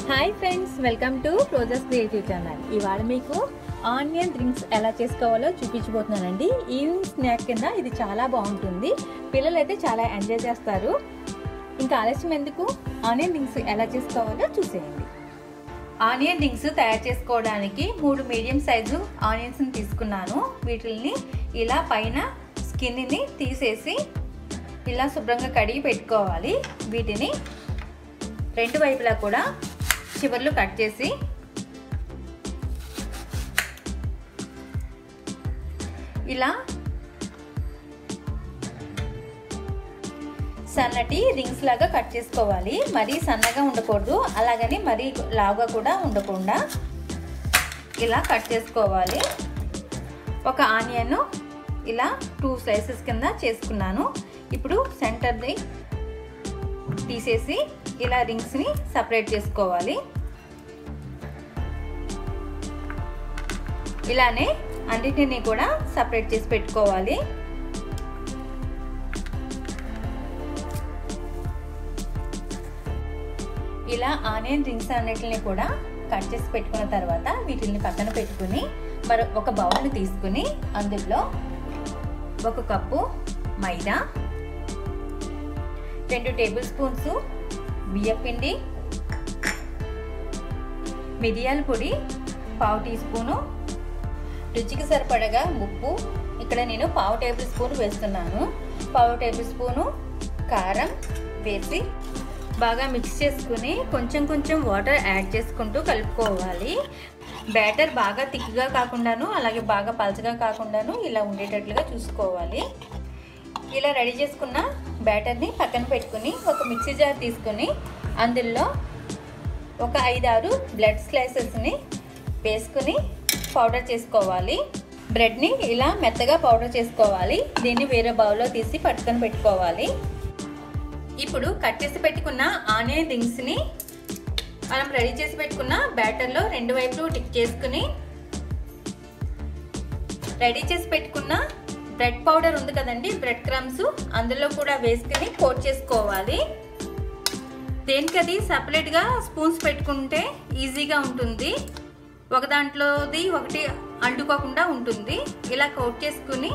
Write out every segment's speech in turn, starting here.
hi friends welcome to roses creative channel ఇవాళ మీకు onion drinks ఎలా చేసుకోవాలో చూపించబోతున్నానండి ఈవినింగ్ స్నాక్ కింద ఇది చాలా బాగుంటుంది పిల్లలు అయితే చాలా ఎంజాయ్ చేస్తారు ఇంకా ఆలస్యం ఎందుకు ఆనియన్ డ్రింక్స్ ఎలా చేసుకోవాలో చూసేయండి ఆనియన్ రింగ్స్ తయారు చేసుకోవడానికి మూడు మీడియం సైజు ఆనియన్స్ని తీసుకున్నాను వీటిని ఇలా పైన స్కిన్ని తీసేసి ఇలా శుభ్రంగా కడిగి పెట్టుకోవాలి వీటిని రెండు వైపులా కూడా చివర్లు కట్ చేసి ఇలా సన్నటి రింగ్స్ లాగా కట్ చేసుకోవాలి మరీ సన్నగా ఉండకూడదు అలాగని మరీ లావుగా కూడా ఉండకుండా ఇలా కట్ చేసుకోవాలి ఒక ఆనియన్ ఇలా టూ స్లైసెస్ కింద చేసుకున్నాను ఇప్పుడు సెంటర్ది తీసేసి ఇలా రింగ్స్ని సపరేట్ చేసుకోవాలి ఇలానే అన్నిటిని కూడా సపరేట్ చేసి పెట్టుకోవాలి ఇలా ఆనియన్ రింగ్స్ అన్నిటిని కూడా కట్ చేసి పెట్టుకున్న తర్వాత వీటిని పక్కన పెట్టుకుని మరి ఒక బౌల్ని తీసుకుని అందులో ఒక కప్పు మైదా రెండు టేబుల్ స్పూన్స్ బియ్యపిండి మిరియాల పొడి పావు టీ స్పూను రుచికి సరిపడగా ఉప్పు ఇక్కడ నేను పావు టేబుల్ స్పూన్ వేస్తున్నాను పావు టేబుల్ స్పూను కారం వేసి బాగా మిక్స్ చేసుకుని కొంచెం కొంచెం వాటర్ యాడ్ చేసుకుంటూ కలుపుకోవాలి బ్యాటర్ బాగా థిక్గా కాకుండాను అలాగే బాగా పలచగా కాకుండాను ఇలా ఉండేటట్లుగా చూసుకోవాలి ఇలా రెడీ చేసుకున్న బ్యాటర్ని పక్కన పెట్టుకుని ఒక మిక్సీ జార్ తీసుకుని అందులో ఒక ఐదారు బ్లడ్ స్లైసెస్ని వేసుకుని పౌడర్ చేసుకోవాలి బ్రెడ్ని ఇలా మెత్తగా పౌడర్ చేసుకోవాలి దీన్ని వేరే బౌల్లో తీసి పట్టుకొని పెట్టుకోవాలి ఇప్పుడు కట్ చేసి పెట్టుకున్న ఆనియన్ రింగ్స్ని మనం రెడీ చేసి పెట్టుకున్న బ్యాటర్లో రెండు వైపులు టిక్ చేసుకుని రెడీ చేసి పెట్టుకున్న బ్రెడ్ పౌడర్ ఉంది కదండి బ్రెడ్ క్రమ్స్ అందులో కూడా వేసుకుని కోట్ చేసుకోవాలి దేనికది సపరేట్గా స్పూన్స్ పెట్టుకుంటే ఈజీగా ఉంటుంది ఒక దాంట్లోది ఒకటి అంటుకోకుండా ఉంటుంది ఇలా కోట్ చేసుకుని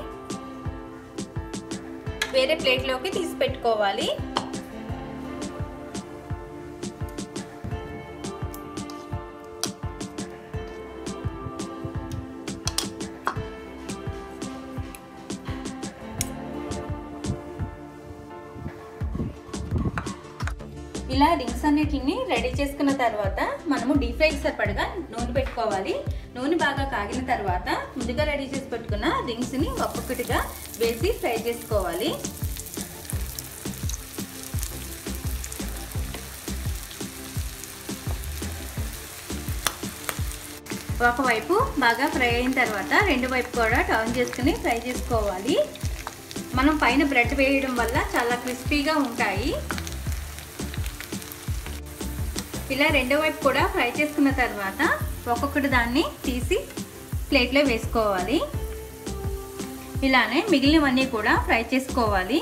వేరే ప్లేట్లోకి తీసి పెట్టుకోవాలి ఇలా రింగ్స్ అన్నిటిని రెడీ చేసుకున్న తర్వాత మనము డీప్ ఫ్రైకి సరిపడగా నూనె పెట్టుకోవాలి నూనె బాగా కాగిన తర్వాత ముందుగా రెడీ చేసి పెట్టుకున్న రింగ్స్ని ఒక్కొక్కటిగా వేసి ఫ్రై చేసుకోవాలి ఒకవైపు బాగా ఫ్రై అయిన తర్వాత రెండు వైపు కూడా టర్న్ చేసుకుని ఫ్రై చేసుకోవాలి మనం పైన బ్రెడ్ వేయడం వల్ల చాలా క్రిస్పీగా ఉంటాయి ఇలా రెండో వైపు కూడా ఫ్రై చేసుకున్న తర్వాత ఒక్కొక్కటి దాన్ని తీసి ప్లేట్లో వేసుకోవాలి ఇలానే మిగిలినవన్నీ కూడా ఫ్రై చేసుకోవాలి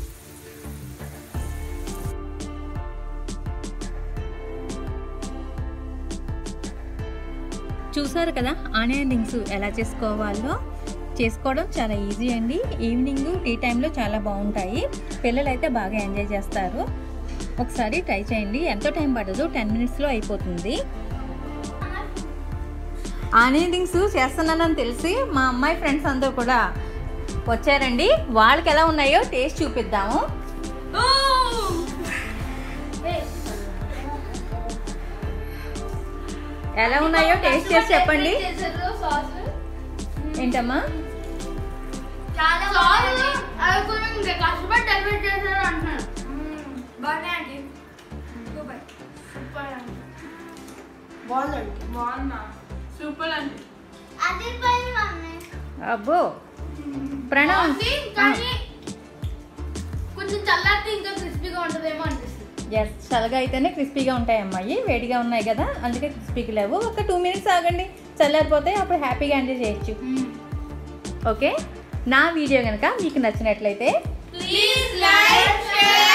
చూసారు కదా ఆనియన్ రింగ్స్ ఎలా చేసుకోవాలో చేసుకోవడం చాలా ఈజీ అండి ఈవినింగ్ టీ టైంలో చాలా బాగుంటాయి పిల్లలు అయితే బాగా ఎంజాయ్ చేస్తారు ఒకసారి ట్రై చేయండి ఎంతో టైం పడదు టెన్ మినిట్స్లో అయిపోతుంది ఆనియన్ రింగ్స్ చేస్తున్నానని తెలిసి మా అమ్మాయి ఫ్రెండ్స్ అందరూ కూడా వచ్చారండి వాళ్ళకి ఎలా ఉన్నాయో టేస్ట్ చూపిద్దాము ఎలా ఉన్నాయో టేస్ట్ చేసి చెప్పండి ఏంటమ్మా చాలా బాగుంది అవి కొంచెం కష్టపడి డెలివరీ చేశారు అంటున్నాను బాగున్నాయండి సూపర్ సూపర్ అండి బాగుందండి బాగుందా సూపర్ అండి అది పైన మమ్మీ అబ్బో ప్రణవ్ బాగుంది కానీ కొంచెం చల్లారితే ఇంకా క్రిస్పీగా ఉంటుందేమో అనిపిస్తుంది ఎస్ చల్లగా అయితేనే క్రిస్పీగా ఉంటాయి అమ్మాయి వేడిగా ఉన్నాయి కదా అందుకే క్రిస్పీగా లేవు ఒక టూ మినిట్స్ ఆగండి చల్లారిపోతే అప్పుడు హ్యాపీగా ఎంజాయ్ చేయొచ్చు ఓకే నా వీడియో కనుక మీకు నచ్చినట్లయితే ప్లీజ్ లైక్ షేర్